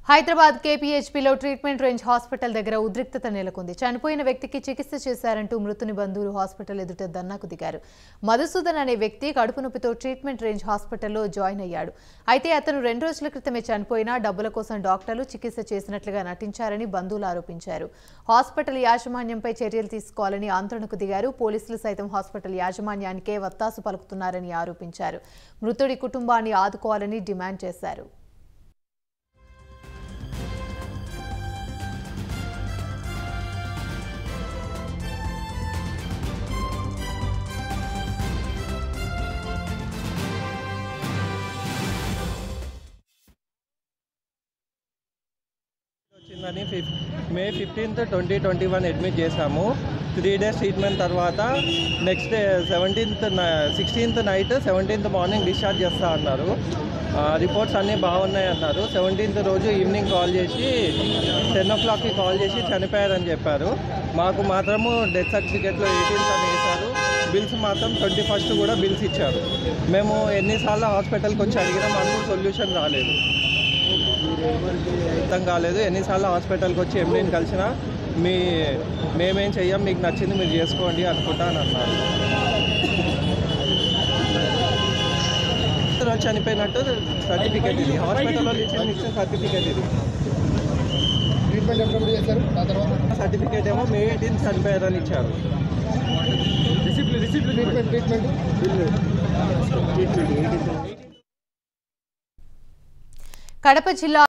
హైదరాబాద్ కేపీహెచ్పీలో treatment range hospital దగ్గర ఉద్రిక్తత నెలకొంది చనిపోయిన వ్యక్తికి చికిత్స చేశారంటూ మృతుని బంధువులు హాస్పిటల్ ఎదుట ధర్నాకు దిగారు మధుసూదన్ అనే వ్యక్తి కడుపు నొప్పితో ట్రీట్మెంట్ రేంజ్ హాస్పిటల్లో జాయిన్ అయ్యాడు అయితే అతను రెండు రోజుల క్రితమే చనిపోయినా డబ్బుల కోసం డాక్టర్లు చికిత్స చేసినట్లుగా నటించారని బంధువులు ఆరోపించారు హాస్పిటల్ యాజమాన్యంపై చర్యలు తీసుకోవాలని ఆందోళనకు దిగారు పోలీసులు సైతం హాస్పిటల్ యాజమాన్యానికే వత్తాసు పలుకుతున్నారని ఆరోపించారు మృతుడి కుటుంబాన్ని ఆదుకోవాలని డిమాండ్ చేశారు వచ్చిందని ఫిఫ్ May fifteenth twenty twenty one admit చేశాము త్రీ డేస్ ట్రీట్మెంట్ తర్వాత next day seventeenth sixteenth night seventeenth morning discharge చేస్తా అన్నారు రిపోర్ట్స్ అన్నీ బాగున్నాయి అన్నారు సెవెంటీన్త్ రోజు ఈవినింగ్ కాల్ చేసి టెన్ ఓ క్లాక్కి కాల్ చేసి చనిపోయారని చెప్పారు మాకు మాత్రము డెత్ సర్టిఫికేట్లో ఎయిటీన్త్ అని వేశారు బిల్స్ మాత్రం ట్వంటీ ఫస్ట్ కూడా బిల్స్ ఇచ్చారు మేము ఎన్నిసార్లు హాస్పిటల్కి వచ్చి అడిగినా మాకు సొల్యూషన్ రాలేదు అర్థం కాలేదు ఎన్నిసార్లు హాస్పిటల్కి వచ్చి ఎండీని కలిసినా మీ మేమేం చెయ్యం మీకు నచ్చింది మీరు చేసుకోండి అనుకుంటా అని అన్నారు రోజు చనిపోయినట్టు సర్టిఫికేట్ ఇది హాస్పిటల్లో ఇచ్చిన ఇచ్చిన సర్టిఫికేట్ ఇది ట్రీట్మెంట్ ఎప్పుడు చేశారు ఆ తర్వాత సర్టిఫికేట్ ఏమో మే ఎయిటీన్ చనిపోయారని ఇచ్చారు ట్రీట్మెంట్ ట్రీట్మెంట్ కడప జిల్లా